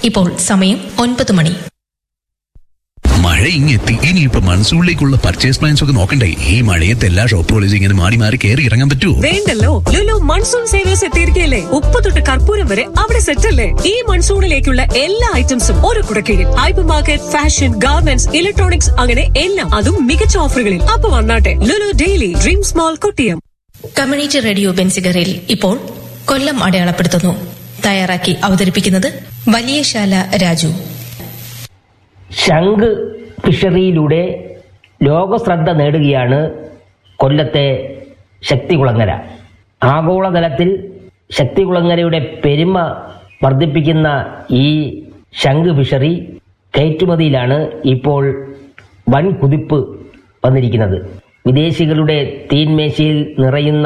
ഇപ്പോൾ സമയം ഒൻപത് മണി മഴ ഇങ്ങെത്തി ഇനിയിപ്പോ മൺസൂണിലേക്കുള്ള പർച്ചേസ് പ്ലാൻസ് ഒക്കെ നോക്കണ്ടേ ഈ മഴയത്ത് എല്ലാ ഷോപ്പുകളും ഇങ്ങനെ മാറി മാറി കയറി ഇറങ്ങാൻ പറ്റുമോ വേണ്ടല്ലോ ലുലു മൺസൂൺ സേവേഴ്സ് എത്തിയിരിക്കുകയല്ലേ ഉപ്പ് തൊട്ട് കർപ്പൂരം വരെ അവിടെ സെറ്റ് അല്ലേ ഈ മൺസൂണിലേക്കുള്ള എല്ലാ ഐറ്റംസും ഒരു കുടക്കീഴിൽ hyper market fashion garments electronics അങ്ങനെ എല്ലാം അതും മികച്ച ഓഫറുകളിൽ അപ്പൊ വന്നാട്ടെ Lulu daily dream small Kottiyam community radio ബെൻസിഗറിൽ ഇപ്പോൾ കൊല്ലം അടയാളപ്പെടുത്തുന്നു തയ്യാറാക്കി അവതരിപ്പിക്കുന്നത് വലിയശാല രാജു ശംഖ് ഫിഷറിയിലൂടെ ലോകശ്രദ്ധ നേടുകയാണ് കൊല്ലത്തെ ശക്തികുളങ്ങര ആഗോളതലത്തിൽ ശക്തികുളങ്ങരയുടെ പെരുമ വർദ്ധിപ്പിക്കുന്ന ഈ ശംഖ് ഫിഷറി കയറ്റുമതിയിലാണ് ഇപ്പോൾ വൻ കുതിപ്പ് വന്നിരിക്കുന്നത് വിദേശികളുടെ തീൻമേശയിൽ നിറയുന്ന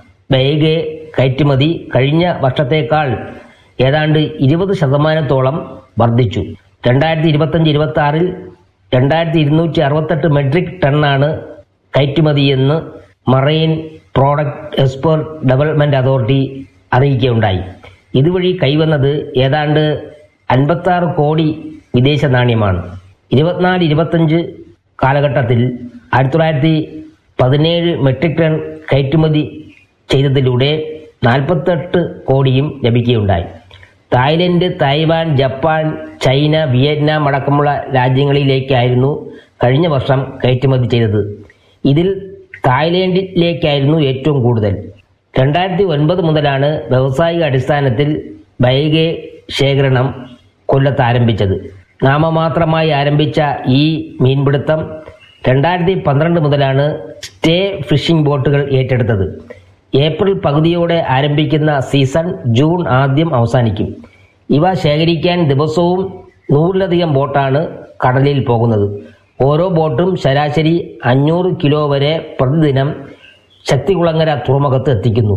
ബൈഗ് കയറ്റുമതി കഴിഞ്ഞ വർഷത്തേക്കാൾ ഏതാണ്ട് ഇരുപത് ശതമാനത്തോളം വർദ്ധിച്ചു രണ്ടായിരത്തി ഇരുപത്തഞ്ച് ഇരുപത്തി ആറിൽ രണ്ടായിരത്തി ഇരുന്നൂറ്റി അറുപത്തെട്ട് മെട്രിക് ടണ്ണാണ് കയറ്റുമതിയെന്ന് marine product export development authority അറിയിക്കുകയുണ്ടായി ഇതുവഴി കൈവന്നത് ഏതാണ്ട് അൻപത്തി കോടി വിദേശ നാണ്യമാണ് ഇരുപത്തിനാല് ഇരുപത്തഞ്ച് കാലഘട്ടത്തിൽ ആയിരത്തി തൊള്ളായിരത്തി പതിനേഴ് മെട്രിക് ടൺ കയറ്റുമതി ചെയ്തതിലൂടെ നാൽപ്പത്തെട്ട് കോടിയും ലഭിക്കുകയുണ്ടായി Thailand Taiwan Japan China Vietnam അടക്കമുള്ള രാജ്യങ്ങളിലേക്കായിരുന്നു കഴിഞ്ഞ വർഷം കയറ്റുമതി ചെയ്തത് ഇതിൽ തായ്ലൻഡിലേക്കായിരുന്നു ഏറ്റവും കൂടുതൽ രണ്ടായിരത്തി ഒൻപത് മുതലാണ് വ്യാവസായിക അടിസ്ഥാനത്തിൽ ബൈഗെ ശേഖരണം കൊല്ലത്ത് ആരംഭിച്ചത് നാമമാത്രമായി ആരംഭിച്ച ഈ മീൻപിടുത്തം രണ്ടായിരത്തി പന്ത്രണ്ട് മുതലാണ് സ്റ്റേ ഫിഷിംഗ് ബോട്ടുകൾ ഏറ്റെടുത്തത് ഏപ്രിൽ പകുതിയോടെ ആരംഭിക്കുന്ന സീസൺ ജൂൺ ആദ്യം അവസാനിക്കും ഇവ ശേഖരിക്കാൻ ദിവസവും നൂറിലധികം ബോട്ടാണ് കടലിൽ പോകുന്നത് ഓരോ ബോട്ടും ശരാശരി അഞ്ഞൂറ് കിലോ വരെ പ്രതിദിനം ശക്തികുളങ്ങര തുറമുഖത്ത് എത്തിക്കുന്നു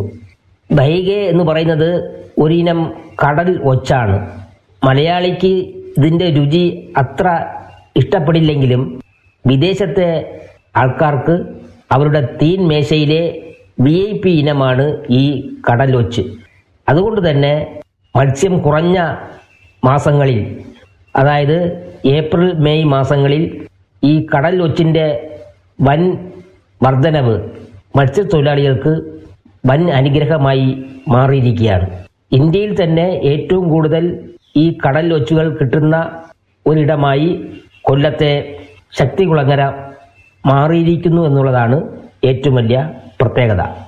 ബൈഗെ എന്ന് പറയുന്നത് ഒരിനം കടൽ ഒച്ചാണ് മലയാളിക്ക് ഇതിന്റെ രുചി അത്ര ഇഷ്ടപ്പെടില്ലെങ്കിലും വിദേശത്തെ ആൾക്കാർക്ക് അവരുടെ തീൻ മേശയിലെ വി ഐ പി ഇനമാണ് ഈ കടലൊച്ച് അതുകൊണ്ട് തന്നെ മത്സ്യം കുറഞ്ഞ മാസങ്ങളിൽ അതായത് ഏപ്രിൽ മെയ് മാസങ്ങളിൽ ഈ കടൽ ഒച്ചിൻ്റെ വൻ വർധനവ് മത്സ്യത്തൊഴിലാളികൾക്ക് വൻ അനുഗ്രഹമായി മാറിയിരിക്കുകയാണ് ഇന്ത്യയിൽ തന്നെ ഏറ്റവും കൂടുതൽ ഈ കടൽ ഒച്ചുകൾ കിട്ടുന്ന ഒരിടമായി കൊല്ലത്തെ ശക്തികുളങ്ങര മാറിയിരിക്കുന്നു എന്നുള്ളതാണ് ഏറ്റവും വലിയ പ്രത്യേകത